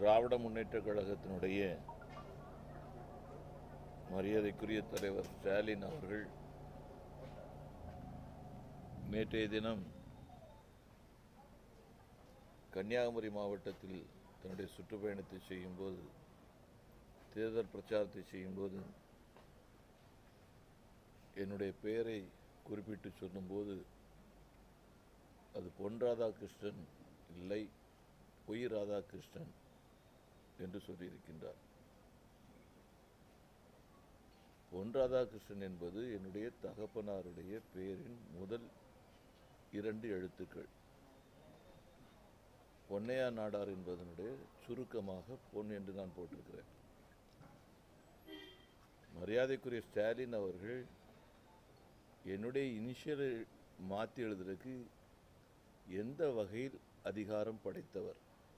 திராவிட முன்னேற்ற கழகத்தினுடைய மரியாதைக்குரிய தலைவர் ஸ்டாலின் அவர்கள் நேற்றைய தினம் கன்னியாகுமரி மாவட்டத்தில் தன்னுடைய சுற்றுப்பயணத்தை செய்யும்போது தேர்தல் பிரச்சாரத்தை செய்யும்போது என்னுடைய பெயரை குறிப்பிட்டு சொல்லும்போது அது பொன் ராதாகிருஷ்ணன் இல்லை பொய் ராதாகிருஷ்ணன் என்று சொல்லியிருக்கின்றார் பொன் ராதாகிருஷ்ணன் என்பது என்னுடைய தகப்பனாருடைய பெயரின் முதல் இரண்டு எழுத்துக்கள் பொன்னையா நாடார் என்பதனுடைய சுருக்கமாக பொன் என்று நான் போட்டிருக்கிறேன் மரியாதைக்குரிய ஸ்டாலின் அவர்கள் என்னுடைய இனிஷியலை மாற்றி எழுதுறதுக்கு எந்த வகையில் அதிகாரம் படைத்தவர்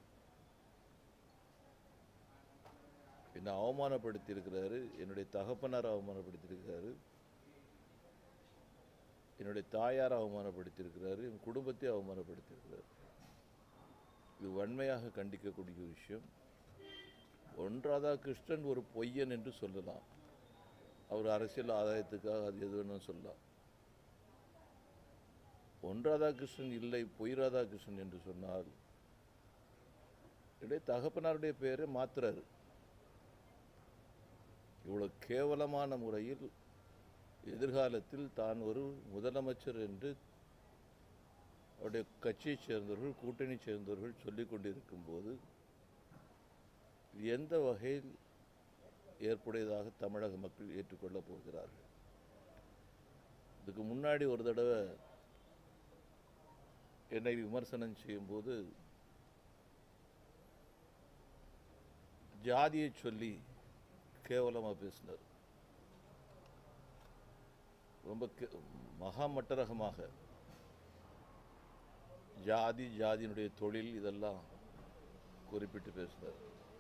என்னை அவமானப்படுத்தியிருக்கிறாரு என்னுடைய தகப்பனார் அவமானப்படுத்தியிருக்கிறாரு என்னுடைய தாயார் அவமானப்படுத்தியிருக்கிறாரு என் குடும்பத்தை அவமானப்படுத்தியிருக்கிறார் இது வன்மையாக கண்டிக்கக்கூடிய விஷயம் ஒன் ராதாகிருஷ்ணன் ஒரு பொய்யன் என்று சொல்லலாம் அவர் அரசியல் ஆதாயத்துக்காக அது எது வேணும் சொல்லலாம் பொன் ராதாகிருஷ்ணன் இல்லை பொய் ராதாகிருஷ்ணன் என்று சொன்னால் என்னுடைய தகப்பனாருடைய பெயரை மாத்துறாரு இவ்வளவு கேவலமான முறையில் எதிர்காலத்தில் தான் ஒரு முதலமைச்சர் என்று அவருடைய கட்சியைச் சேர்ந்தவர்கள் கூட்டணி சேர்ந்தவர்கள் சொல்லிக் கொண்டிருக்கும் போது எந்த வகையில் ஏற்புடையதாக தமிழக மக்கள் ஏற்றுக்கொள்ளப் போகிறார்கள் இதுக்கு முன்னாடி ஒரு தடவை என்னை விமர்சனம் செய்யும்போது ஜாதியை சொல்லி கேவலமாக பேசினார் ரொம்ப கே- மகா மட்டரகமாக ஜாதி ஜாதியினுடைய தொழில் இதெல்லாம் குறிப்பிட்டு பேசினார்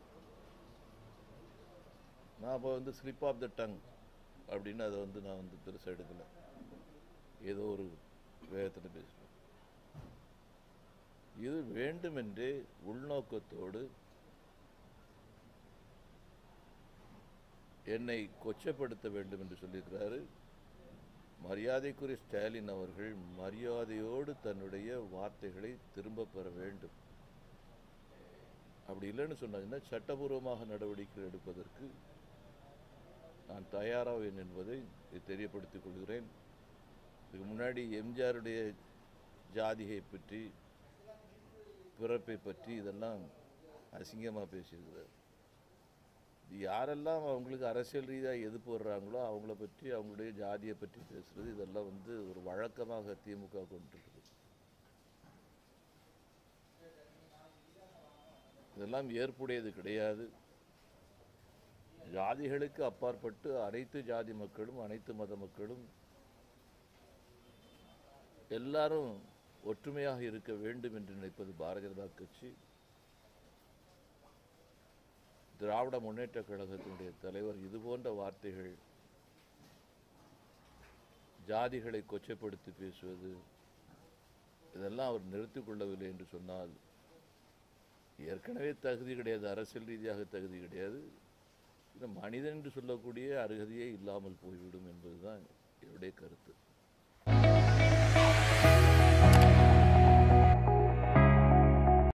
நான் அப்போ வந்து ஸ்லிப் ஆஃப் த டங் அப்படின்னு அதை வந்து நான் வந்து பெருசாக எடுக்கல ஏதோ ஒரு வேகத்தில் பேசினேன் இது வேண்டுமென்றே உள்நோக்கத்தோடு என்னை கொச்சப்படுத்த வேண்டும் என்று சொல்லியிருக்கிறாரு மரியாதைக்குரிய ஸ்டாலின் அவர்கள் மரியாதையோடு தன்னுடைய வார்த்தைகளை திரும்ப பெற வேண்டும் அப்படி இல்லைன்னு சொன்னாங்கன்னா சட்டபூர்வமாக நடவடிக்கை எடுப்பதற்கு நான் தயாராவேன் என்பதை தெரியப்படுத்திக் கொள்கிறேன் இதுக்கு முன்னாடி எம்ஜிஆருடைய ஜாதியை பற்றி பிறப்பை பற்றி இதெல்லாம் அசிங்கமாக பேசியிருக்கிறார் இது யாரெல்லாம் அவங்களுக்கு அரசியல் ரீதியாக எது போடுறாங்களோ அவங்கள பற்றி அவங்களுடைய ஜாதியை பற்றி பேசுறது இதெல்லாம் வந்து ஒரு வழக்கமாக திமுக கொண்டிருக்குது இதெல்லாம் ஏற்புடையது கிடையாது ஜாதிகளுக்கு அப்பாற்பட்டு அனைத்து ஜாதி மக்களும் அனைத்து மத மக்களும் எல்லாரும் ஒற்றுமையாக இருக்க வேண்டும் என்று நினைப்பது பாரதிய ஜனதா கட்சி திராவிட முன்னேற்ற கழகத்தினுடைய தலைவர் இது போன்ற வார்த்தைகள் ஜாதிகளை கொச்சைப்படுத்தி பேசுவது இதெல்லாம் அவர் நிறுத்திக் கொள்ளவில்லை என்று சொன்னால் ஏற்கனவே தகுதி கிடையாது அரசியல் ரீதியாக தகுதி கிடையாது இந்த மனிதன் என்று சொல்லக்கூடிய அருகதையே இல்லாமல் போய்விடும் என்பதுதான் என்னுடைய கருத்து